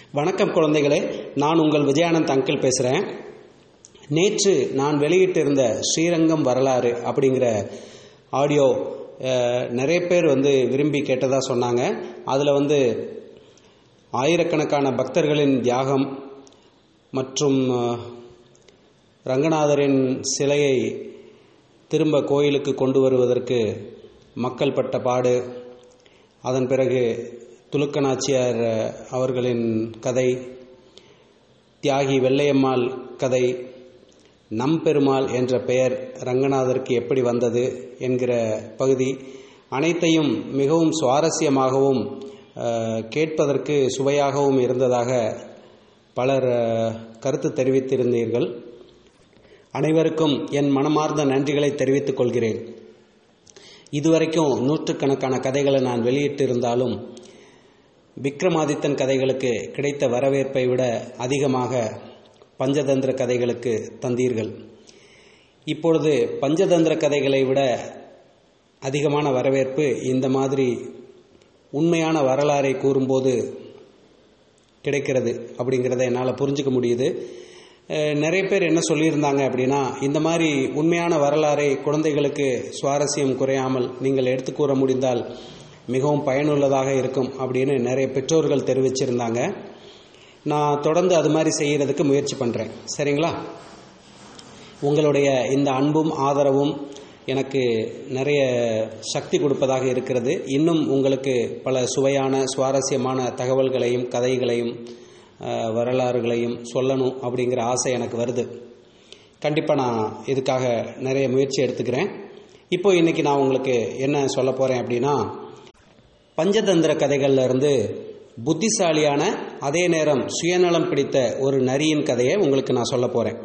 வணக்கம் குழந்தைகளே நான் உங்கள் விஜயானந்த் அங்கிள் பேசுகிறேன் நேற்று நான் வெளியிட்டிருந்த ஸ்ரீரங்கம் வரலாறு அப்படிங்கிற ஆடியோ அஹ், நிறைய பேர் வந்து விரும்பி கேட்டதாக சொன்னாங்க அதில் வந்து ஆயிரக்கணக்கான பக்தர்களின் தியாகம் மற்றும் அஹ், ரங்கநாதரின் சிலையை திரும்ப கோயிலுக்கு கொண்டு வருவதற்கு மக்கள் பட்ட பாடு அதன் பிறகு துலுக்கநாச்சியார் அஹ், அவர்களின் கதை தியாகி வெள்ளையம்மாள் கதை நம்பெருமாள் என்ற பெயர் ரங்கநாதருக்கு எப்படி வந்தது என்கிற பகுதி அனைத்தையும் மிகவும் சுவாரஸ்யமாகவும் அஹ், கேட்பதற்கு சுவையாகவும் இருந்ததாக பலர் அஹ், கருத்து தெரிவித்திருந்தீர்கள் அனைவருக்கும் என் மனமார்ந்த நன்றிகளை தெரிவித்துக் கொள்கிறேன் இதுவரைக்கும் நூற்றுக்கணக்கான கதைகளை நான் வெளியிட்டிருந்தாலும் விக்ரமாதித்தன் கதைகளுக்கு கிடைத்த வரவேற்பை விட அதிகமாக பஞ்சதந்திர கதைகளுக்கு தந்தீர்கள் இப்பொழுது பஞ்சதந்திர கதைகளை விட அதிகமான வரவேற்பு இந்த மாதிரி உண்மையான வரலாறை கூறும்போது கிடைக்கிறது அப்படிங்கிறத என்னால் புரிஞ்சுக்க முடியுது அஹ் நிறைய பேர் என்ன சொல்லியிருந்தாங்க அப்படின்னா இந்த மாதிரி உண்மையான வரலாறை குழந்தைகளுக்கு சுவாரஸ்யம் குறையாமல் நீங்கள் எடுத்து கூற முடிந்தால் மிகவும் பயனுள்ளதாக இருக்கும் அப்படின்னு நிறைய பெற்றோர்கள் தெரிவிச்சிருந்தாங்க நான் தொடர்ந்து அது மாதிரி செய்கிறதுக்கு முயற்சி பண்ணுறேன் சரிங்களா உங்களுடைய இந்த அன்பும் ஆதரவும் எனக்கு நிறைய சக்தி கொடுப்பதாக இருக்கிறது இன்னும் உங்களுக்கு பல சுவையான சுவாரஸ்யமான தகவல்களையும் கதைகளையும் அஹ், வரலாறுகளையும் சொல்லணும் அப்படிங்கிற ஆசை எனக்கு வருது கண்டிப்பாக நான் இதுக்காக நிறைய முயற்சி எடுத்துக்கிறேன் இப்போ இன்னைக்கு நான் உங்களுக்கு என்ன சொல்ல போகிறேன் அப்படின்னா பஞ்சதந்திர கதைகள்ல இருந்து புத்திசாலியான அதே நேரம் சுயநலம் பிடித்த ஒரு நரியின் கதையை உங்களுக்கு நான் சொல்ல போகிறேன்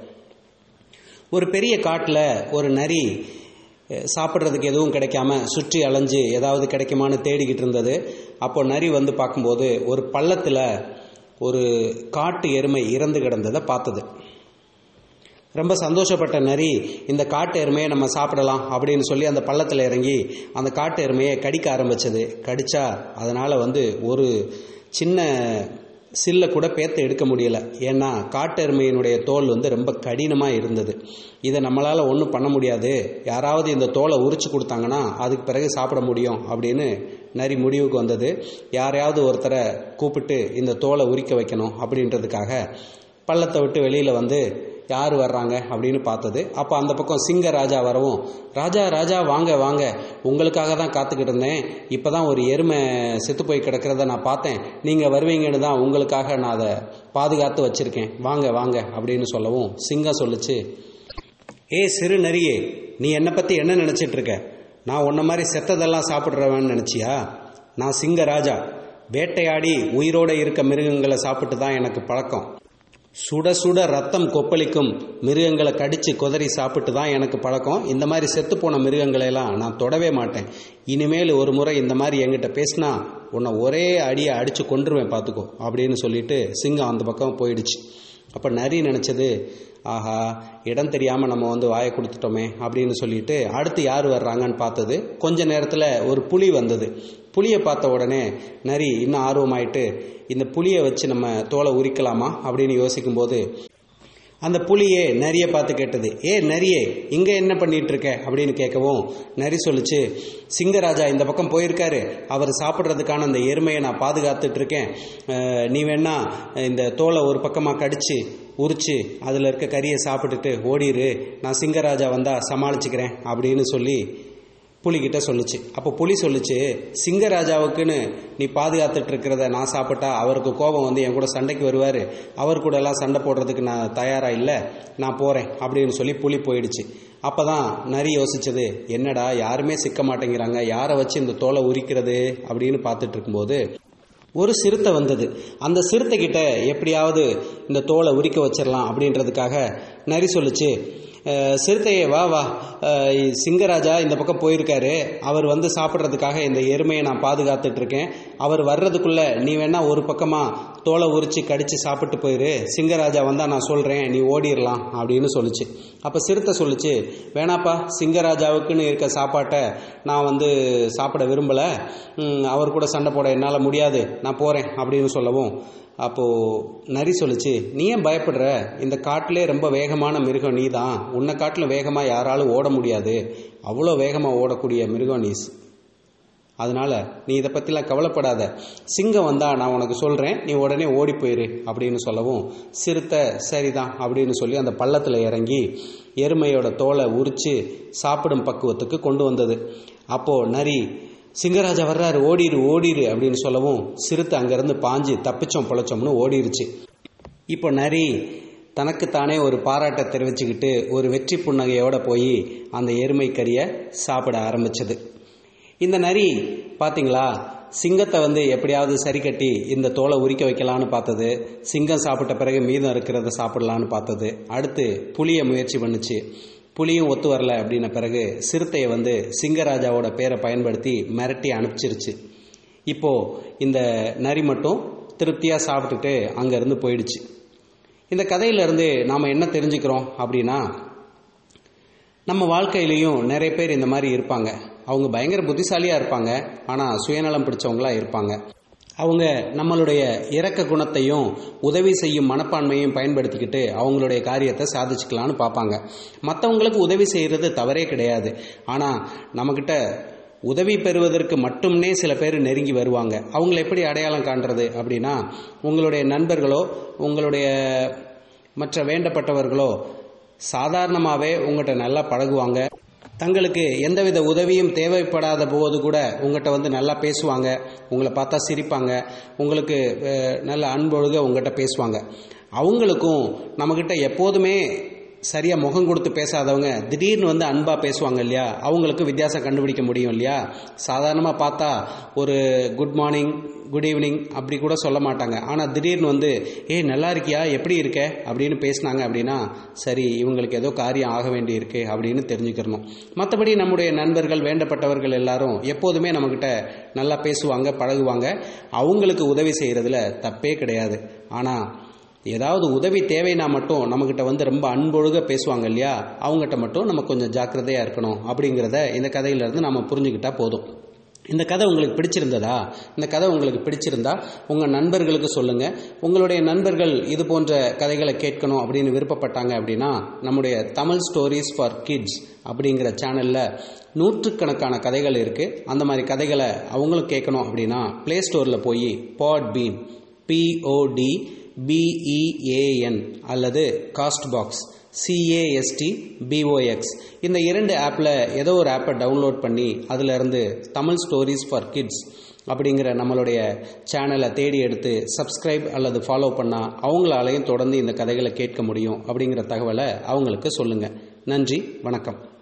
ஒரு பெரிய காட்டில் ஒரு நரி அஹ், சாப்பிட்றதுக்கு எதுவும் கிடைக்காம சுற்றி அலைஞ்சு ஏதாவது கிடைக்குமான்னு தேடிக்கிட்டு இருந்தது அப்போ நரி வந்து பார்க்கும்போது ஒரு பள்ளத்தில் ஒரு காட்டு எருமை இறந்து கிடந்ததை பார்த்தது ரொம்ப சந்தோஷப்பட்ட நரி இந்த காட்டு எருமையை நம்ம சாப்பிடலாம் அப்படின்னு சொல்லி அந்த பள்ளத்தில் இறங்கி அந்த காட்டு எருமையை கடிக்க ஆரம்பிச்சது கடிச்சா அதனால் வந்து ஒரு சின்ன சில்லை கூட பேத்த எடுக்க முடியல ஏன்னா காட்டு எருமையினுடைய தோல் வந்து ரொம்ப கடினமாக இருந்தது இதை நம்மளால் ஒன்றும் பண்ண முடியாது யாராவது இந்த தோலை உரிச்சு கொடுத்தாங்கன்னா அதுக்கு பிறகு சாப்பிட முடியும் அப்படின்னு நரி முடிவுக்கு வந்தது யாரையாவது ஒருத்தரை கூப்பிட்டு இந்த தோலை உரிக்க வைக்கணும் அப்படின்றதுக்காக பள்ளத்தை விட்டு வெளியில் வந்து யார் வர்றாங்க அப்படின்னு பார்த்தது அப்போ அந்த பக்கம் சிங்க ராஜா வரவும் ராஜா ராஜா வாங்க வாங்க உங்களுக்காக தான் காத்துக்கிட்டு இருந்தேன் இப்போ தான் ஒரு எருமை செத்து போய் கிடக்கிறத நான் பார்த்தேன் நீங்கள் வருவீங்கன்னு தான் உங்களுக்காக நான் அதை பாதுகாத்து வச்சுருக்கேன் வாங்க வாங்க அப்படின்னு சொல்லவும் சிங்கம் சொல்லுச்சு ஏ சிறு நரியே நீ என்னை பற்றி என்ன நினச்சிட்டு இருக்க நான் உன்ன மாதிரி செத்ததெல்லாம் சாப்பிட்றவன்னு நினச்சியா நான் சிங்க ராஜா வேட்டையாடி உயிரோட இருக்க மிருகங்களை சாப்பிட்டு தான் எனக்கு பழக்கம் சுட சுட ரத்தம் கொப்பளிக்கும் மிருகங்களை கடிச்சு குதறி சாப்பிட்டு தான் எனக்கு பழக்கம் இந்த மாதிரி செத்து போன மிருகங்களை எல்லாம் நான் தொடவே மாட்டேன் இனிமேல் ஒரு முறை இந்த மாதிரி என்கிட்ட பேசினா உன்னை ஒரே அடியை அடிச்சு கொன்றுவேன் பார்த்துக்கோ அப்படின்னு சொல்லிட்டு சிங்கம் அந்த பக்கம் போயிடுச்சு அப்போ நரி நினச்சது ஆஹா இடம் தெரியாமல் நம்ம வந்து வாயை கொடுத்துட்டோமே அப்படின்னு சொல்லிட்டு அடுத்து யார் வர்றாங்கன்னு பார்த்தது கொஞ்ச நேரத்தில் ஒரு புலி வந்தது புலியை பார்த்த உடனே நரி இன்னும் ஆர்வமாயிட்டு இந்த புலியை வச்சு நம்ம தோலை உரிக்கலாமா அப்படின்னு யோசிக்கும்போது அந்த புலியே நரியை பார்த்து கேட்டது ஏ நரியே இங்க என்ன பண்ணிட்டு இருக்க அப்படின்னு கேட்கவும் நரி சொல்லுச்சு சிங்கராஜா இந்த பக்கம் போயிருக்காரு அவர் சாப்பிட்றதுக்கான அந்த எருமையை நான் பாதுகாத்துட்டு இருக்கேன் அஹ், நீ வேணா இந்த தோலை ஒரு பக்கமாக கடிச்சு உரிச்சு அதில் இருக்க கறியை சாப்பிட்டுட்டு ஓடிரு நான் சிங்கராஜா வந்தா சமாளிச்சுக்கிறேன் அப்படின்னு சொல்லி புலிகிட்ட சொல்லுச்சு அப்போ புலி சொல்லுச்சு சிங்கராஜாவுக்குன்னு நீ பாதுகாத்துட்டு இருக்கிறத நான் சாப்பிட்டா அவருக்கு கோபம் வந்து என் கூட சண்டைக்கு வருவார் அவர் கூட எல்லாம் சண்டை போடுறதுக்கு நான் தயாரா இல்லை நான் போகிறேன் அப்படின்னு சொல்லி புலி போயிடுச்சு அப்போ தான் நரி யோசிச்சது என்னடா யாருமே சிக்க மாட்டேங்கிறாங்க யாரை வச்சு இந்த தோலை உரிக்கிறது அப்படின்னு பார்த்துட்டு இருக்கும்போது ஒரு சிறுத்தை வந்தது அந்த சிறுத்தை கிட்ட எப்படியாவது இந்த தோலை உரிக்க வச்சிடலாம் அப்படின்றதுக்காக நரி சொல்லுச்சு "அஹ், சிறுத்தையே வா வா அஹ், சிங்கராஜா இந்த பக்கம் போயிருக்காரு அவர் வந்து சாப்பிட்றதுக்காக இந்த எருமையை நான் பாதுகாத்துட்டு இருக்கேன் அவர் வர்றதுக்குள்ள நீ வேணா ஒரு பக்கமா தோலை உரிச்சு கடிச்சு சாப்பிட்டு போயிரு சிங்கராஜா வந்தா நான் சொல்றேன் நீ ஓடிரலாம் அப்படின்னு சொல்லுச்சு அப்ப சிறுத்தை சொல்லுச்சு வேணாப்பா சிங்கராஜாவுக்குன்னு இருக்க சாப்பாட்டை நான் வந்து சாப்பிட விரும்பல ம், அவர் கூட சண்டை போட என்னால் முடியாது நான் போறேன் அப்படின்னு சொல்லவும் அப்போ நரி சொல்லுச்சு நீ ஏன் பயப்படுற இந்த காட்டிலே ரொம்ப வேகமான மிருகம் நீ தான் உன்னை காட்டிலும் வேகமாக யாராலும் ஓட முடியாது அவ்வளோ வேகமாக ஓடக்கூடிய மிருகம் நீ அதனால நீ இதை பற்றிலாம் கவலைப்படாத சிங்கம் வந்தா நான் உனக்கு சொல்கிறேன் நீ உடனே ஓடி போயிரு அப்படின்னு சொல்லவும் சிறுத்தை சரிதான் அப்படின்னு சொல்லி அந்த பள்ளத்தில் இறங்கி எருமையோட தோலை உரிச்சு சாப்பிடும் பக்குவத்துக்கு கொண்டு வந்தது அப்போ நரி சிங்கராஜா வர்றாரு ஓடிரு ஓடிரு அப்படின்னு சொல்லவும் சிறுத்தை அங்கேருந்து பாஞ்சு தப்பிச்சோம் பொழைச்சோம்னு ஓடிருச்சு இப்போ நரி தனக்குத்தானே ஒரு பாராட்டை தெரிவிச்சுக்கிட்டு ஒரு வெற்றி புன்னகையோட போய் அந்த எருமை கறியை சாப்பிட ஆரம்பிச்சது இந்த நரி பாத்தீங்களா சிங்கத்தை வந்து எப்படியாவது சரி கட்டி இந்த தோலை உரிக்க வைக்கலான்னு பார்த்தது சிங்கம் சாப்பிட்ட பிறகு மீதம் இருக்கிறத சாப்பிடலான்னு பார்த்தது அடுத்து புளிய முயற்சி பண்ணுச்சு புலியும் ஒத்து வரல அப்படின்ன பிறகு சிறுத்தையை வந்து சிங்கராஜாவோட பேரை பயன்படுத்தி மிரட்டி அனுப்பிச்சிருச்சு இப்போ இந்த நரி மட்டும் திருப்தியா சாப்பிட்டுட்டு அங்கிருந்து போயிடுச்சு இந்த கதையிலிருந்து நாம என்ன தெரிஞ்சுக்கிறோம் அப்படின்னா நம்ம வாழ்க்கையிலையும் நிறைய பேர் இந்த மாதிரி இருப்பாங்க அவங்க பயங்கர புத்திசாலியா இருப்பாங்க ஆனா சுயநலம் பிடிச்சவங்களா இருப்பாங்க அவங்க நம்மளுடைய இரக்க குணத்தையும் உதவி செய்யும் மனப்பான்மையும் பயன்படுத்திக்கிட்டு அவங்களுடைய காரியத்தை சாதிச்சுக்கலான்னு பார்ப்பாங்க மற்றவங்களுக்கு உதவி செய்யறது தவறே கிடையாது ஆனா நம்மக்கிட்ட உதவி பெறுவதற்கு மட்டும்னே சில பேர் நெருங்கி வருவாங்க அவங்கள எப்படி அடையாளம் காண்றது அப்படின்னா உங்களுடைய நண்பர்களோ உங்களுடைய மற்ற வேண்டப்பட்டவர்களோ சாதாரணமாகவே உங்கள்கிட்ட நல்லா பழகுவாங்க தங்களுக்கு எந்தவித உதவியும் தேவைப்படாத போது கூட உங்கள்கிட்ட வந்து நல்லா பேசுவாங்க உங்களை பார்த்தா சிரிப்பாங்க உங்களுக்கு அஹ், நல்ல அன்பொழுக உங்கள்கிட்ட பேசுவாங்க அவங்களுக்கும் நம்மக்கிட்ட எப்போதுமே சரியா முகம் கொடுத்து பேசாதவங்க திடீர்னு வந்து அன்பா பேசுவாங்க இல்லையா அவங்களுக்கு வித்தியாசம் கண்டுபிடிக்க முடியும் இல்லையா சாதாரணமா பார்த்தா ஒரு குட் மார்னிங் குட் ஈவினிங் அப்படி கூட சொல்ல மாட்டாங்க ஆனா திடீர்னு வந்து ஏய் நல்லா இருக்கியா எப்படி இருக்க அப்படின்னு பேசினாங்க அப்படின்னா சரி இவங்களுக்கு ஏதோ காரியம் ஆக வேண்டி இருக்கு அப்படின்னு தெரிஞ்சுக்கிறணும் மற்றபடி நம்முடைய நண்பர்கள் வேண்டப்பட்டவர்கள் எல்லாரும் எப்போதுமே நம்மக்கிட்ட நல்லா பேசுவாங்க பழகுவாங்க அவங்களுக்கு உதவி செய்யறதுல தப்பே கிடையாது ஆனா ஏதாவது உதவி தேவைன்னா மட்டும் நம்மக்கிட்ட வந்து ரொம்ப அன்பொழுக பேசுவாங்க இல்லையா அவங்ககிட்ட மட்டும் நம்ம கொஞ்சம் ஜாக்கிரதையா இருக்கணும் அப்படிங்கிறத இந்த கதையில இருந்து நம்ம புரிஞ்சுக்கிட்டா போதும் இந்த கதை உங்களுக்கு பிடிச்சிருந்ததா இந்த கதை உங்களுக்கு பிடிச்சிருந்தா உங்க நண்பர்களுக்கு சொல்லுங்க உங்களுடைய நண்பர்கள் இது போன்ற கதைகளை கேட்கணும் அப்படின்னு விருப்பப்பட்டாங்க அப்படின்னா நம்முடைய தமிழ் ஸ்டோரிஸ் ஃபார் கிட்ஸ் அப்படிங்கிற சேனல்ல நூற்றுக்கணக்கான கதைகள் இருக்கு அந்த மாதிரி கதைகளை அவங்களும் கேட்கணும் அப்படின்னா பிளே ஸ்டோர்ல போய் பாட் பீன் பிஓடி பிஇஏஎன் அல்லது காஸ்ட் பாக்ஸ் சிஏஎஸ்டி பிஓஎக்ஸ் இந்த இரண்டு ஆப்பில் ஏதோ ஒரு ஆப்பை டவுன்லோட் பண்ணி அதுல இருந்து தமிழ் ஸ்டோரிஸ் ஃபார் கிட்ஸ் அப்படிங்கிற நம்மளுடைய சேனலை தேடி எடுத்து சப்ஸ்கிரைப் அல்லது ஃபாலோ பண்ணால் அவங்களாலையும் தொடர்ந்து இந்த கதைகளை கேட்க முடியும் அப்படிங்கிற தகவலை அவங்களுக்கு சொல்லுங்கள் நன்றி வணக்கம்